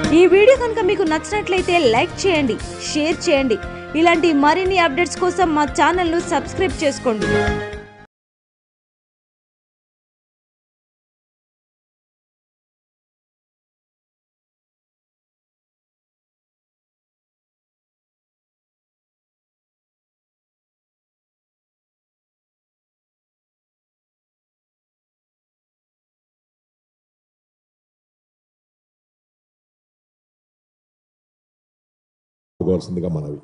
ఈ వీడియో కనుక మీకు నచ్చినట్లయితే లైక్ చేయండి షేర్ చేయండి ఇలాంటి మరిన్ని అప్డేట్స్ కోసం మా ఛానల్ను సబ్స్క్రైబ్ చేసుకోండి ఇవ్వాల్సిందిగా మనవి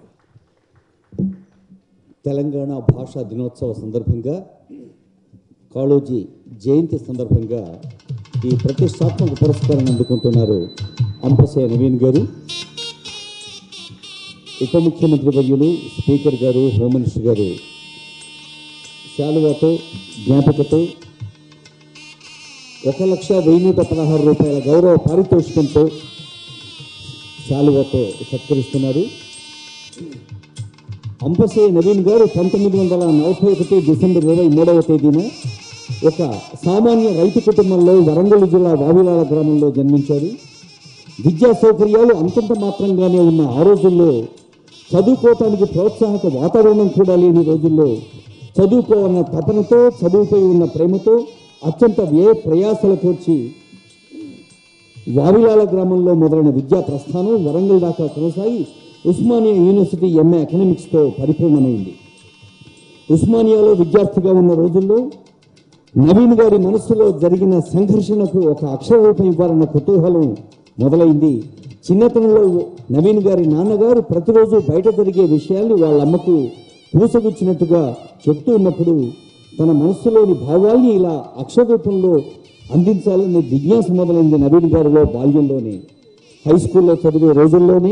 తెలంగాణ భాషా దినోత్సవ సందర్భంగా కాళోజీ జయంతి సందర్భంగా ఈ ప్రతిష్టాత్మక పురస్కారాన్ని అందుకుంటున్నారు అంపశయ నవీన్ గారు ఉప ముఖ్యమంత్రి వర్యులు స్పీకర్ గారు హోమ్ మినిస్టర్ గారు శాలువాతో జ్ఞాపికతో ఒక లక్ష వెయ్యి నూట పదహారు రూపాయల గౌరవ పారితోషికంతో శాలువాతో సత్కరిస్తున్నారు అంపసే నవీన్ గారు పంతొమ్మిది వందల నలభై ఒకటి డిసెంబర్ ఇరవై మూడవ తేదీన ఒక సామాన్య రైతు కుటుంబంలో వరంగల్ జిల్లా వావిలాల గ్రామంలో జన్మించారు విద్యా సౌకర్యాలు అంతంత మాత్రంగానే ఉన్న ఆ రోజుల్లో చదువుకోవటానికి ప్రోత్సాహక వాతావరణం కూడా లేని రోజుల్లో చదువుకోవాలన్న తపనతో చదువుపై ఉన్న ప్రేమతో అత్యంత వ్యయ ప్రయాసలు కోర్చి వావిలాల గ్రామంలో మొదలైన విద్యా ప్రస్థానం వరంగల్ దాకా కొనసాగి ఉస్మానియా యూనివర్సిటీ ఎంఏ ఎకనామిక్స్తో పరిపూర్ణమైంది ఉస్మానియాలో విద్యార్థిగా ఉన్న రోజుల్లో నవీన్ గారి మనస్సులో జరిగిన సంఘర్షణకు ఒక అక్షర రూపం ఇవ్వాలన్న కుతూహలం మొదలైంది చిన్నతనంలో నవీన్ గారి నాన్నగారు ప్రతిరోజు బయట జరిగే విషయాల్ని వాళ్ళ అమ్మకు పూసగుచ్చినట్టుగా చెప్తూ ఉన్నప్పుడు తన మనస్సులోని భావాల్ని ఇలా అక్షర రూపంలో అందించాలనే జిజ్ఞాస మొదలైంది నవీన్ గారిలో బాల్యంలోనే హై స్కూల్లో చదివే రోజుల్లోనే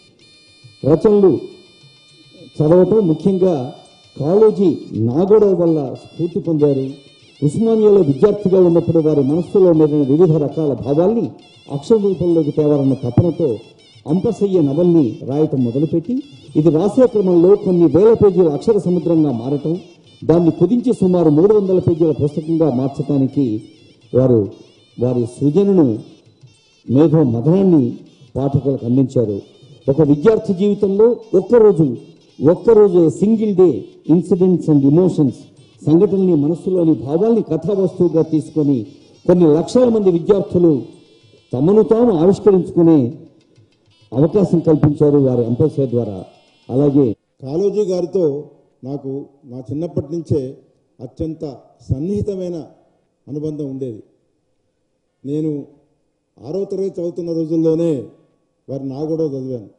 రచనలు చదవటం ముఖ్యంగా కాళోజీ నాగోడవ వల్ల స్ఫూర్తి పొందారు ఉస్మానియాలో విద్యార్థిగా ఉన్నప్పుడు వారి మనస్సులో మెరిన వివిధ రకాల భావాల్ని అక్షర రూపంలోకి తేవాలన్న తపనతో అంపసయ్య నవల్ని రాయటం మొదలుపెట్టి ఇది రాసే క్రమంలో కొన్ని వేల పేజీల అక్షర సముద్రంగా మారటం దాన్ని కుదించి సుమారు మూడు వందల పేజీల పుస్తకంగా మార్చడానికి వారు వారి సృజనను మేధో మదనాన్ని పాఠకులకు అందించారు ఒక విద్యార్థి జీవితంలో ఒక్కరోజు ఒక్కరోజు single day incidents and emotions సంఘటనని మనస్సులోని భావాల్ని కథావస్తువుగా తీసుకొని కొన్ని లక్షల మంది విద్యార్థులు తమను తాము ఆవిష్కరించుకునే అవకాశం కల్పించారు వారి అంపసే ద్వారా అలాగే కాళోజీ గారితో నాకు నా చిన్నప్పటి నుంచే అత్యంత సన్నిహితమైన అనుబంధం ఉండేది నేను ఆరో తరగతి చదువుతున్న రోజుల్లోనే వారి నాగొడవ చదివాను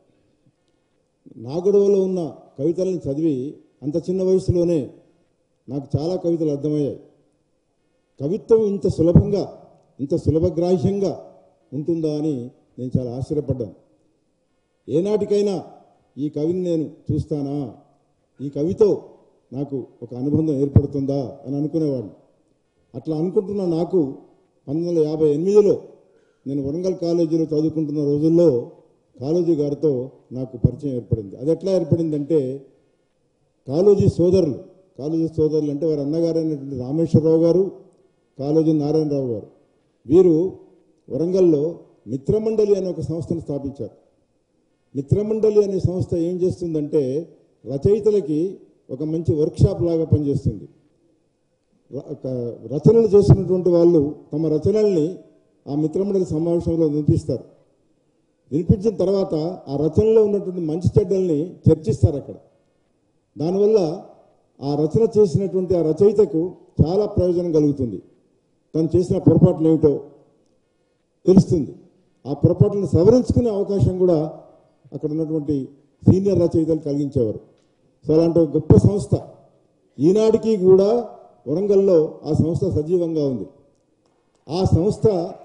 నాగొడవలో ఉన్న కవితలను చదివి అంత చిన్న వయసులోనే నాకు చాలా కవితలు అర్థమయ్యాయి కవిత్వం ఇంత సులభంగా ఇంత సులభగ్రాహ్యంగా ఉంటుందా అని నేను చాలా ఆశ్చర్యపడ్డాను ఏనాటికైనా ఈ కవిని నేను చూస్తానా ఈ కవితో నాకు ఒక అనుబంధం ఏర్పడుతుందా అని అనుకునేవాడిని అట్లా అనుకుంటున్న నాకు పంతొమ్మిది వందల యాభై ఎనిమిదిలో నేను వరంగల్ కాలేజీలో చదువుకుంటున్న రోజుల్లో కాళోజీ గారితో నాకు పరిచయం ఏర్పడింది అది ఎట్లా ఏర్పడిందంటే కాళోజీ సోదరులు కాళోజీ సోదరులు అంటే వారి అన్నగారైనటువంటి రామేశ్వరరావు గారు కాళోజీ నారాయణరావు గారు వీరు వరంగల్లో మిత్రమండలి అనే ఒక సంస్థను స్థాపించారు మిత్రమండలి అనే సంస్థ ఏం చేస్తుందంటే రచయితలకి ఒక మంచి వర్క్షాప్ లాగా పనిచేస్తుంది ర- ఒక రచనలు చేసినటువంటి వాళ్ళు తమ రచనల్ని ఆ మిత్రమండలి సమావేశంలో వినిపిస్తారు వినిపించిన తర్వాత ఆ రచనలో ఉన్నటువంటి మంచి చెడ్డల్ని చర్చిస్తారు అక్కడ దానివల్ల ఆ రచన చేసినటువంటి ఆ రచయితకు చాలా ప్రయోజనం కలుగుతుంది తను చేసిన పొరపాట్లు ఏమిటో తెలుస్తుంది ఆ పొరపాట్లను సవరించుకునే అవకాశం కూడా అక్కడ ఉన్నటువంటి సీనియర్ రచయితలు కలిగించేవారు సో అలాంటి ఒక గొప్ప సంస్థ ఈనాటికి కూడా వరంగల్లో ఆ సంస్థ సజీవంగా ఉంది ఆ సంస్థ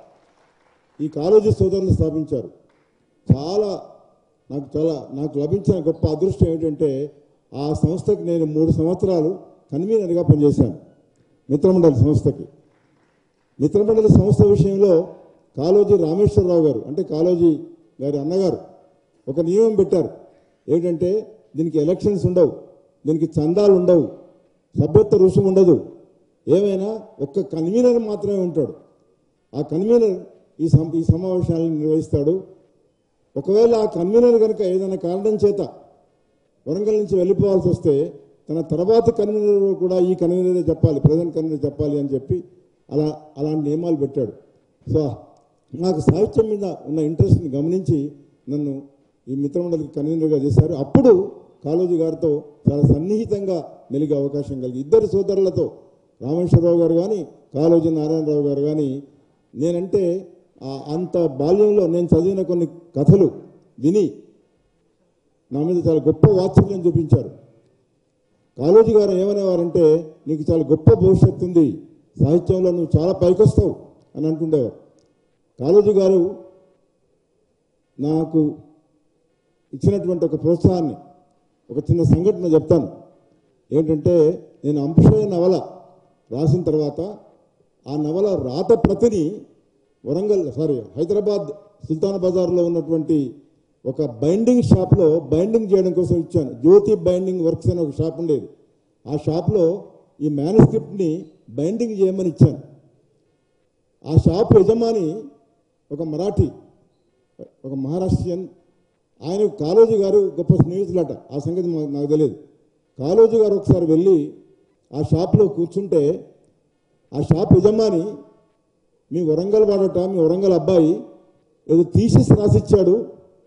ఈ కాలేజీ సోదరులు స్థాపించారు చాలా నాకు చాలా నాకు లభించిన గొప్ప అదృష్టం ఏమిటంటే ఆ సంస్థకి నేను మూడు సంవత్సరాలు కన్వీనర్గా పనిచేశాను మిత్రమండలి సంస్థకి మిత్రమండలి సంస్థ విషయంలో కాళోజీ రామేశ్వరరావు గారు అంటే కాళోజీ గారి అన్నగారు ఒక నియమం పెట్టారు ఏంటంటే దీనికి ఎలక్షన్స్ ఉండవు దీనికి చందాలు ఉండవు సభ్యత్వ రుసుము ఉండదు ఏమైనా ఒక్క కన్వీనర్ మాత్రమే ఉంటాడు ఆ కన్వీనర్ ఈ సం ఈ సమావేశాలను నిర్వహిస్తాడు ఒకవేళ ఆ కన్వీనర్ కనుక ఏదైనా కారణం చేత వరంగల్ నుంచి వెళ్ళిపోవాల్సి వస్తే తన తర్వాత కన్వీనర్ కూడా ఈ కన్వీనరే చెప్పాలి ప్రజెంట్ కన్వీనర్ చెప్పాలి అని చెప్పి అలా అలాంటి నియమాలు పెట్టాడు సో నాకు సాహిత్యం మీద ఉన్న ఇంట్రెస్ట్ని గమనించి నన్ను ఈ మిత్రమండలికి కన్వీనర్గా చేశారు అప్పుడు కాళోజీ గారితో చాలా సన్నిహితంగా మెలిగే అవకాశం కలిగి ఇద్దరు సోదరులతో రామేశ్వరరావు గారు కానీ కాళోజీ నారాయణరావు గారు కానీ నేనంటే ఆ అంత బాల్యంలో నేను చదివిన కొన్ని కథలు విని నా మీద చాలా గొప్ప వాత్సల్యం చూపించారు కాళోజీ గారు ఏమనేవారంటే నీకు చాలా గొప్ప భవిష్యత్తు ఉంది సాహిత్యంలో నువ్వు చాలా పైకొస్తావు అని అంటుండేవారు కాళోజీ గారు నాకు ఇచ్చినటువంటి ఒక ప్రోత్సాహాన్ని ఒక చిన్న సంఘటన చెప్తాను ఏంటంటే నేను అంశయ నవల రాసిన తర్వాత ఆ నవల రాత ప్రతిని వరంగల్ సారీ హైదరాబాద్ సుల్తాన్ బజార్లో ఉన్నటువంటి ఒక బైండింగ్ షాప్లో బైండింగ్ చేయడం కోసం ఇచ్చాను జ్యోతి బైండింగ్ వర్క్స్ అని ఒక షాప్ ఉండేది ఆ షాప్లో ఈ మేనస్క్రిప్ట్ని బైండింగ్ చేయమని ఇచ్చాను ఆ షాప్ యజమాని ఒక మరాఠీ ఒక మహారాష్ట్రియన్ ఆయన కాళోజీ గారు గొప్ప స్నేహితులట ఆ సంగతి మా- నాకు తెలియదు కాళోజీ గారు ఒకసారి వెళ్ళి ఆ షాప్లో కూర్చుంటే ఆ షాప్ యజమాని మీ వరంగల్ వాడట మీ వరంగల్ అబ్బాయి ఏదో తీసేసి రాసిచ్చాడు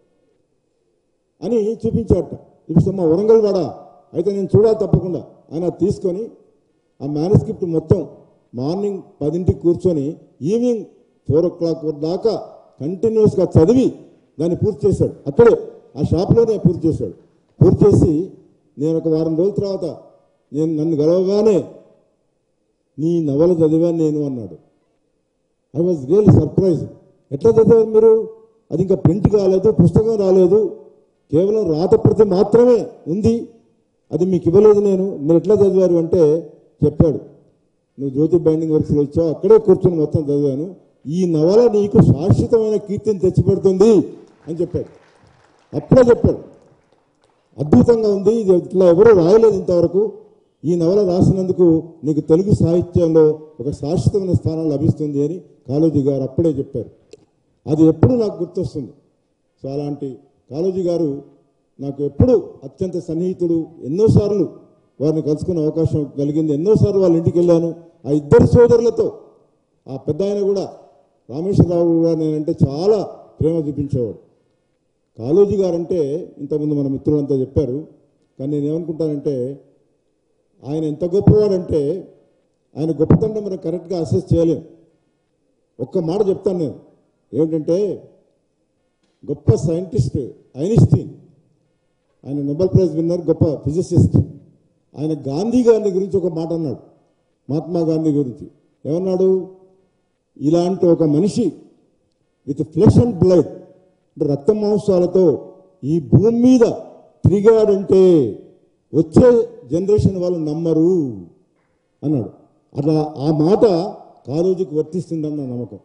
అని చూపించాడట చూపిస్తే మా వరంగల్ వాడా అయితే నేను చూడాలి తప్పకుండా ఆయన అది తీసుకొని ఆ మేనస్క్రిప్ట్ మొత్తం మార్నింగ్ పదింటికి కూర్చొని ఈవినింగ్ ఫోర్ ఓ క్లాక్ దాకా కంటిన్యూస్గా చదివి దాన్ని పూర్తి చేశాడు అక్కడే ఆ షాప్లోనే పూర్తి చేశాడు పూర్తి చేసి నేను ఒక వారం రోజుల తర్వాత నేను నన్ను గెలవగానే నీ నవల చదివాను నేను అన్నాడు ఐ వాజ్ రియల్లీ సర్ప్రైజ్ ఎట్లా చదివారు మీరు అది ఇంకా ప్రింట్ కాలేదు పుస్తకం రాలేదు కేవలం రాత ప్రతి మాత్రమే ఉంది అది మీకు ఇవ్వలేదు నేను మీరు ఎట్లా చదివారు అంటే చెప్పాడు నువ్వు జ్యోతి బైండింగ్ వర్క్స్లో వచ్చావు అక్కడే కూర్చొని మొత్తం చదివాను ఈ నవల నీకు శాశ్వతమైన కీర్తిని తెచ్చిపెడుతుంది అని చెప్పాడు అప్పుడే చెప్పాడు అద్భుతంగా ఉంది ఇది ఇట్లా ఎవరూ రాయలేదు ఇంతవరకు ఈ నవల రాసినందుకు నీకు తెలుగు సాహిత్యంలో ఒక శాశ్వతమైన స్థానం లభిస్తుంది అని కాళోజీ గారు అప్పుడే చెప్పారు అది ఎప్పుడు నాకు గుర్తొస్తుంది సో అలాంటి కాళోజీ గారు నాకు ఎప్పుడు అత్యంత సన్నిహితుడు ఎన్నోసార్లు వారిని కలుసుకునే అవకాశం కలిగింది ఎన్నోసార్లు వాళ్ళ ఇంటికి వెళ్ళాను ఆ ఇద్దరు సోదరులతో ఆ పెద్ద ఆయన కూడా రామేశ్వరరావు కూడా నేనంటే చాలా ప్రేమ చూపించేవాడు కాళోజీ గారంటే ఇంతకుముందు మన మిత్రులంతా చెప్పారు కానీ నేను ఏమనుకుంటానంటే ఆయన ఎంత గొప్పవాడంటే ఆయన గొప్పతనం మనం కరెక్ట్గా అసెస్ చేయలేం ఒక్క మాట చెప్తాను నేను ఏమిటంటే గొప్ప సైంటిస్ట్ ఐన్స్టీన్ ఆయన నోబెల్ ప్రైజ్ విన్నర్ గొప్ప ఫిజిసిస్ట్ ఆయన గాంధీ గారిని గురించి ఒక మాట అన్నాడు మహాత్మా గాంధీ గురించి ఏమన్నాడు ఇలాంటి ఒక మనిషి విత్ ఫ్లెష్ అండ్ బ్లడ్ అంటే రక్త మాంసాలతో ఈ భూమి మీద తిరిగాడంటే వచ్చే జనరేషన్ వాళ్ళు నమ్మరు అన్నాడు అట్లా ఆ మాట కాలేజీకి వర్తిస్తుందని నా నమ్మకం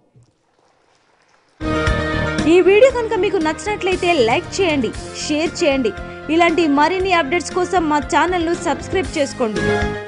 ఈ వీడియో కనుక మీకు నచ్చినట్లయితే లైక్ చేయండి షేర్ చేయండి ఇలాంటి మరిన్ని అప్డేట్స్ కోసం మా ఛానల్ను సబ్స్క్రైబ్ చేసుకోండి